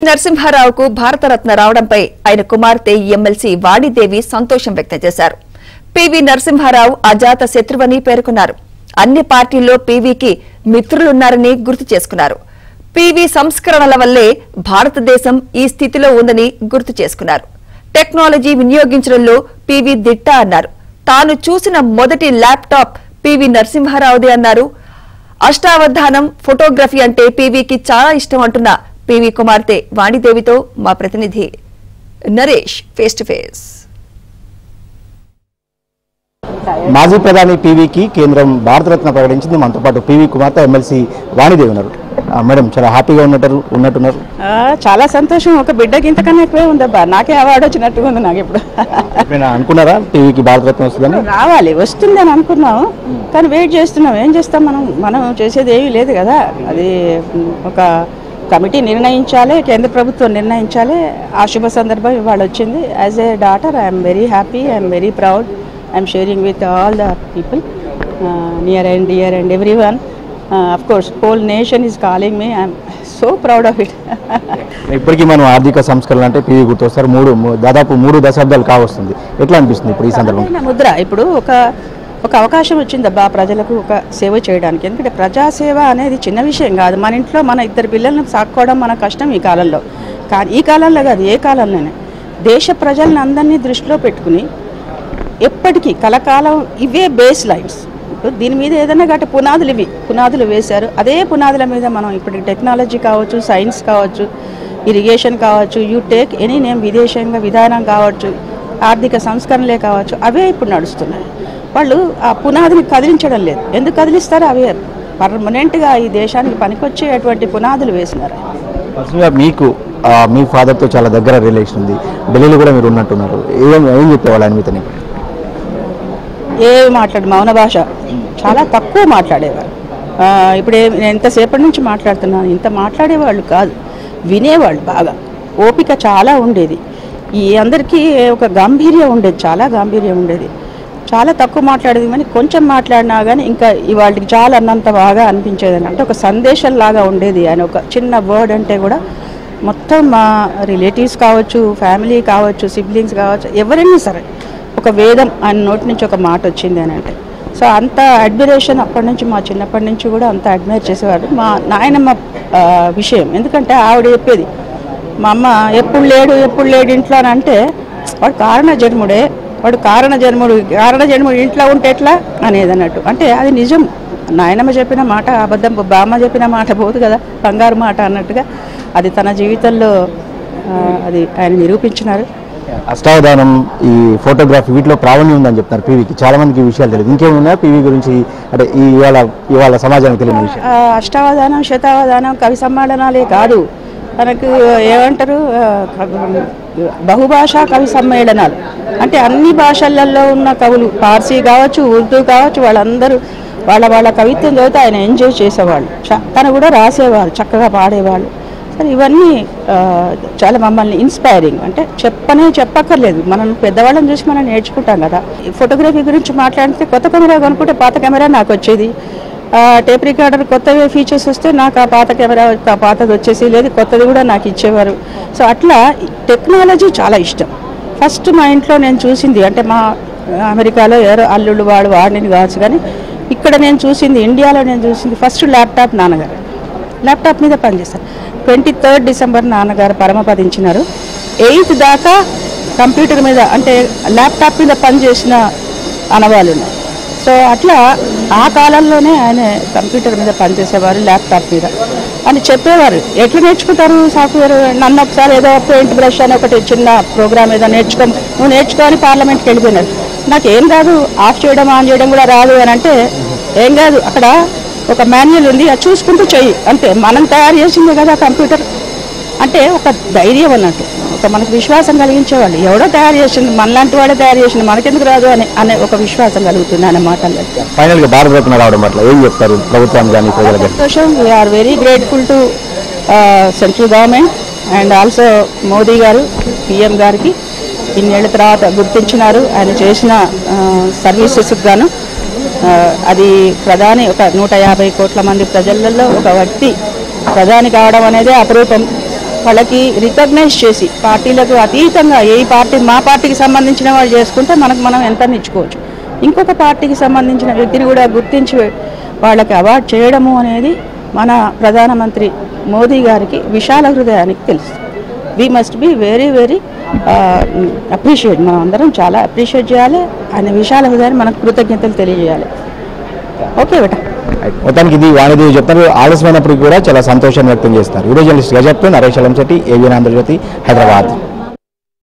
నరసింహారావుకు భారతరత్న రావడంపై ఆయన కుమార్తె ఎమ్మెల్సీ వాణిదేవి సంతోషం వ్యక్తం చేశారు పివి నరసింహారావు అజాత శత్రువని పేర్కొన్నారు అన్ని పార్టీల్లో పీవీకి మిత్రులున్నారని గుర్తు చేసుకున్నారు పీవీ సంస్కరణల వల్లే భారతదేశం ఈ స్థితిలో ఉందని గుర్తు చేసుకున్నారు టెక్నాలజీ వినియోగించడంలో పీవీ దిట్ట అన్నారు తాను చూసిన మొదటి ల్యాప్టాప్ పివి నరసింహారావుదే అన్నారు అష్టావధానం ఫోటోగ్రఫీ అంటే పీవీకి చాలా ఇష్టం అంటున్న పీవీ కుమార్తె వాణిదేవితో మా ప్రతినిధి నరేష్ ఫేస్ టు ఫేస్ మాజీ ప్రధాని పీవీకి కేంద్రం భారతరత్న ప్రకటించింది మనతో పాటు పీవీ కుమార్తె ఎమ్మెల్సీ వాణిదేవి ఉన్నారు ఆ, మేడం చాలా హ్యాపీగా ఉన్నట్టు ఉన్నట్టున్నారు ఆ, చాలా సంతోషం ఒక బిడ్డకి ఇంతకన్నా ఎక్కువే ఉందబ్బా నాకే అవార్డు వచ్చినట్టుగా ఉంది నాకు ఇప్పుడు ఎప్పుడైనా అనుకున్నారా టీవీకి భారతరత్న వస్తుందని రావాలి వస్తుంది అని అనుకున్నాం కానీ వెయిట్ చేస్తున్నాం ఏం చేస్తాం మనం మనం చేసేది ఏమీ లేదు కదా అది ఉమ్, ఒక కమిటీ నిర్ణయించాలి కేంద్ర ప్రభుత్వం నిర్ణయించాలి ఆ శుభ సందర్భం ఇవాళ వచ్చింది as a daughter I'm very happy I'm very proud I'm sharing with all the people near and dear and everyone of course whole nation is calling me I'm so proud of it ఇప్పటికీ మనం ఆర్థిక సంస్కరణ అంటే PV గుర్తొస్తారు మూడు మూ- దాదాపు మూడు దశాబ్దాలు కావస్తుంది ఎట్లా అనిపిస్తుంది ఇప్పుడు ఈ సందర్భం ప్రధానమైన ముద్ర ఇప్పుడు ఒక ఒక అవకాశం వచ్చిందబ్బా ప్రజలకు ఒక సేవ చేయడానికి ఎందుకంటే ప్రజాసేవ అనేది చిన్న విషయం కాదు మన ఇంట్లో మన ఇద్దరు పిల్లల్ని సాక్కోవడం మన కష్టం ఈ కాలంలో కానీ ఈ కాలంలో కాదు ఏ కాలంలోనే దేశ ప్రజలను అందరినీ దృష్టిలో పెట్టుకుని ఎప్పటికీ కలకాలం ఇవే బేస్ లైన్స్ ఇప్పుడు దీని మీద ఏదైనా గట్టి పునాదులు ఇవి పునాదులు వేశారు అదే పునాదుల మీద మనం ఇప్పుడు టెక్నాలజీ కావచ్చు సైన్స్ కావచ్చు ఇరిగేషన్ కావచ్చు యూ టేక్ ఎనీ నేమ్ విదేశంగా విధానం కావచ్చు ఆర్థిక సంస్కరణలే కావచ్చు అవే ఇప్పుడు నడుస్తున్నాయి వాళ్ళు ఆ పునాదిని కదిలించడం లేదు ఎందుకు కదిలిస్తారు అవే పర్మనెంట్గా ఈ దేశానికి పనికొచ్చేటువంటి పునాదులు వేసినారు పర్సనల్గా మీకు ఆ, మీ ఫాదర్తో చాలా దగ్గర రిలేషన్ ఉంది ఢిల్లీలో కూడా మీరు ఉన్నట్టున్నారు ఏం ఏం చెప్పేవాళ్ళు ఆయన మీతో ఏమి మాట్లాడు మౌన భాష చాలా తక్కువ మాట్లాడేవారు ఆ, ఇప్పుడు ఏ- నేను ఎంతసేపటి నుంచి మాట్లాడుతున్నాను ఇంత మాట్లాడేవాళ్ళు కాదు వినేవాళ్ళు బాగా ఓపిక చాలా ఉండేది ఈ అందరికీ ఒక గాంభీర్యం ఉండేది చాలా గాంభీర్యం ఉండేది చాలా తక్కువ మాట్లాడేది కానీ కొంచెం మాట్లాడినా కానీ ఇంకా ఇవాళకి చాలా అన్నంత బాగా అనిపించేది అంటే ఒక సందేశం లాగా ఉండేది ఆయన ఒక చిన్న వర్డ్ అంటే కూడా మొత్తం మా రిలేటివ్స్ కావచ్చు ఫ్యామిలీ కావచ్చు సిబ్లింగ్స్ కావచ్చు ఎవరైనా సరే ఒక వేదం ఆయన నోటి నుంచి ఒక మాట వచ్చింది అని అంటే సో అంత అడ్మిరేషన్ అప్పటి నుంచి మా చిన్నప్పటి నుంచి కూడా అంత అడ్మైర్ చేసేవాడు మా నాయనమ్మ ఆ, విషయం ఎందుకంటే ఆవిడ చెప్పేది మా అమ్మ ఎప్పుడు లేడు ఎప్పుడు లేడు ఇంట్లో అని అంటే వాడు కారణ జన్ముడే వాడు కారణ జన్ముడు కారణ జన్ముడు ఇంట్లో ఉంటే ఎట్లా అనేది అన్నట్టు అంటే అది నిజం నాయనమ్మ చెప్పిన మాట అబద్ధం బామ్మ చెప్పిన మాట పోదు కదా బంగారు మాట అన్నట్టుగా అది తన జీవితంలో ఆ, అది ఆయన నిరూపించినారు అష్టావధానం ఈ ఫోటోగ్రఫీ వీటిలో ప్రావీణ్యం ఉందని చెప్తున్నారు పీవీకి చాలా మందికి ఈ విషయాలు తెలియదు ఇంకేమున్నాయా పీవీ గురించి అంటే ఈ ఇవాళ ఇవాళ సమాజానికి తెలియని విషయం ఆ, అష్టావధానం శతావధానం కవి సమ్మేళనాలే కాదు మనకు ఏమంటారు ఆ, బహుభాషా కవి సమ్మేళనాలు అంటే అన్ని భాషలలో ఉన్న కవులు పార్సీ కావచ్చు ఉర్దూ కావచ్చు వాళ్ళందరూ వాళ్ళ వాళ్ళ కవిత్వం చదివితే ఆయన ఎంజాయ్ చేసేవాళ్ళు చ- తను కూడా రాసేవాళ్ళు చక్కగా పాడేవాళ్ళు సరే ఇవన్నీ ఆ, చాలా మమ్మల్ని ఇన్స్పైరింగ్ అంటే చెప్పనే చెప్పక్కర్లేదు మనం పెద్దవాళ్ళని చూసి మనం నేర్చుకుంటాం కదా ఈ ఫోటోగ్రఫీ గురించి మాట్లాడితే కొత్త కెమెరా కొనుక్కుంటే పాత కెమెరా నాకు వచ్చేది ఆ, టేప్ రికార్డర్ కొత్తవి ఫీచర్స్ వస్తే నాకు ఆ పాత కెమెరా ఆ పాతది వచ్చేసి లేదు కొత్తది కూడా నాకు ఇచ్చేవారు సో అట్లా టెక్నాలజీ చాలా ఇష్టం ఫస్ట్ మా ఇంట్లో నేను చూసింది అంటే మా అమెరికాలో ఎవరో అల్లుళ్ళు వాడు వాడిని కావచ్చు కానీ ఇక్కడ నేను చూసింది ఇండియాలో నేను చూసింది ఫస్ట్ ల్యాప్టాప్ నాన్నగారు ల్యాప్టాప్ మీద పనిచేస్తారు ట్వంటీ థర్డ్ డిసెంబర్ నాన్నగారు పరమపదించినారు ఎయిత్ దాకా కంప్యూటర్ మీద అంటే ల్యాప్టాప్ మీద పనిచేసిన అనవాళ్ళు ఉన్నాయి సో అట్లా ఆ కాలంలోనే ఆయన కంప్యూటర్ మీద పనిచేసేవారు ల్యాప్టాప్ మీద అని చెప్పేవారు ఎట్లా నేర్చుకుంటారు సాఫ్ట్వేర్ నన్ను ఒకసారి ఏదో పెయింట్ బ్రష్ అని ఒకటి చిన్న ప్రోగ్రామ్ ఏదో నేర్చుకో నువ్వు నేర్చుకో అని పార్లమెంట్కి వెళ్ళిపోయినారు నాకు ఏం రాదు ఆఫ్ చేయడం ఆన్ చేయడం కూడా రాదు అని అంటే ఏం కాదు అక్కడ ఒక మాన్యువల్ ఉంది అది చూసుకుంటూ చెయ్యి అంతే మనం తయారు చేసిందే కదా కంప్యూటర్ అంటే ఒక ధైర్యం అన్నట్టు ఒక మనకు విశ్వాసం కలిగించేవాళ్ళు ఎవడో తయారు చేసింది మనలాంటి వాడే తయారు చేసింది మనకెందుకు రాదు అని అనే ఒక విశ్వాసం కలుగుతుంది అనే మాటల్లో ఫైనల్ గా భారతరత్న రావడం అట్లా ఏం చెప్తారు ప్రభుత్వానికి కానీ ప్రజలకు కానీ? సంతోషం we are very grateful to central government and also Modi గారు పిఎం గారికి ఇన్నేళ్ల తర్వాత గుర్తించినారు ఆయన చేసిన సర్వీసెస్కి గాను ఆ, అది ప్రధాని ఒక నూట యాభై కోట్ల మంది ప్రజలలో ఒక వ్యక్తి ప్రధాని కావడం అనేది అపరూపం వాళ్ళకి రికగ్నైజ్ చేసి పార్టీలకు అతీతంగా ఏ పార్టీ మా పార్టీకి సంబంధించిన వాళ్ళు చేసుకుంటే మనకు మనం ఎంత ఇచ్చుకోవచ్చు ఇంకొక పార్టీకి సంబంధించిన వ్యక్తిని కూడా గుర్తించి వాళ్ళకి అవార్డు చేయడము అనేది మన ప్రధానమంత్రి మోదీ గారికి విశాల హృదయానికి తెలుసు we must be very very appreciate మనం అందరం చాలా అప్రిషియేట్ చేయాలి ఆయన విశాల హృదయాన్ని మనకు కృతజ్ఞతలు తెలియజేయాలి ఓకే బేటా మొత్తానికి ఇది వాణిదేవి చెప్తారు ఆలస్యమైనప్పటికీ కూడా చాలా సంతోషాన్ని వ్యక్తం చేస్తారు వీడియో జర్నలిస్ట్ గజప్తో నరేష్ అలంశెట్టి ఏవిఎన్ ఆంధ్రజ్యోతి హైదరాబాద్